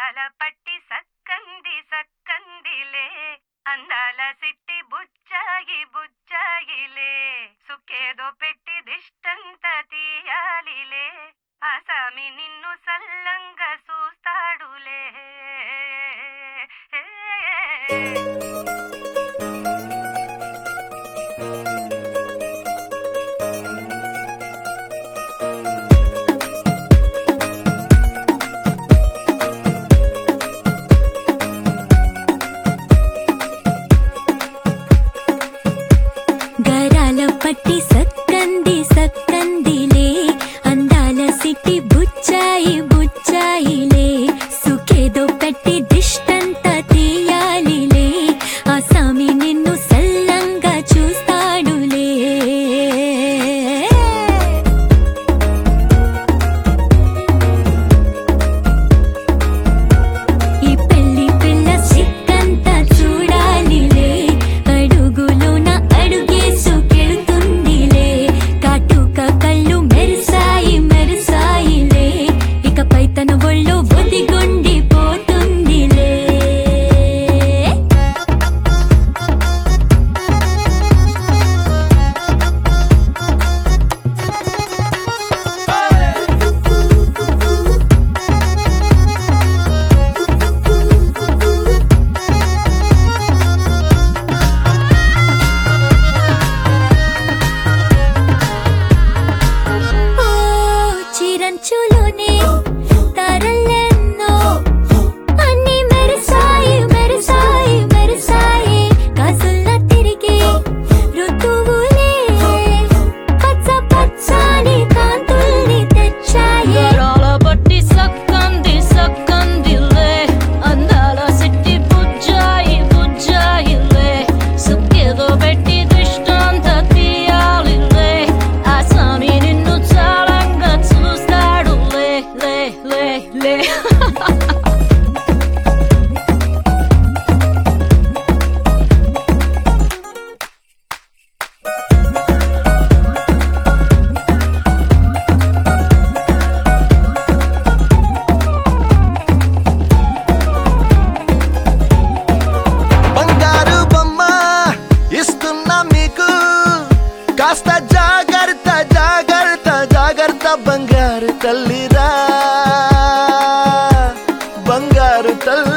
అందాల పట్టి సక్కంది సక్కందిలే అందాల సిట్టి బుచ్చాయి బుచ్చాయిలే సుక్కేదో పెట్టి దిష్టంత తీయాలిలే ఆసామి నిన్ను సల్లంగా చూస్తాడులే గరాల పట్టి సక్కంది సక్కందిలే అందాల సిట్టి బుచ్చాయి బుచ్చాయిలే సుఖేదో పెట్టి దిష్టంత తీయాలిలే ఆ సామి నిన్ను సల్లంగా చూస్తాడులే ఈ పెళ్లి పిల్ల సిక్కంతా చూడాలిలే అడుగులోన అడుగేసుకెళ్తుందిలే కాటుక కళ్ళు మెరిసాయి మెరిసాయిలే ఇకపై తన ఒళ్ళు బొదిగొండి పోతుందిలే ఓ చిరంచులోనే తరలెన్నో అన్ని మెరిసాయి మెరిసాయి మెరిసాయి కాసుల్ల తిరిగి ఋతువులే పచ్చ పచ్చని కాంతుల్ని తెచ్చాయి గరాల పట్టి సక్కంది సక్కందిలే అందాల సిట్టి బుజ్జాయి బుజ్జాయిలే సుక్కేదో పెట్టి దృష్టాంత తీయాలిలే ఆ స్వామి నిన్ను చాలంగా చూస్తాడు లే లే లే లే బంగారు బొమ్మ ఇస్తున్నా మీకు కాస్త జాగ్రత్త జాగ్రత్త జాగ్రత్త బంగారు తల్లిరా బంగారు తల్లి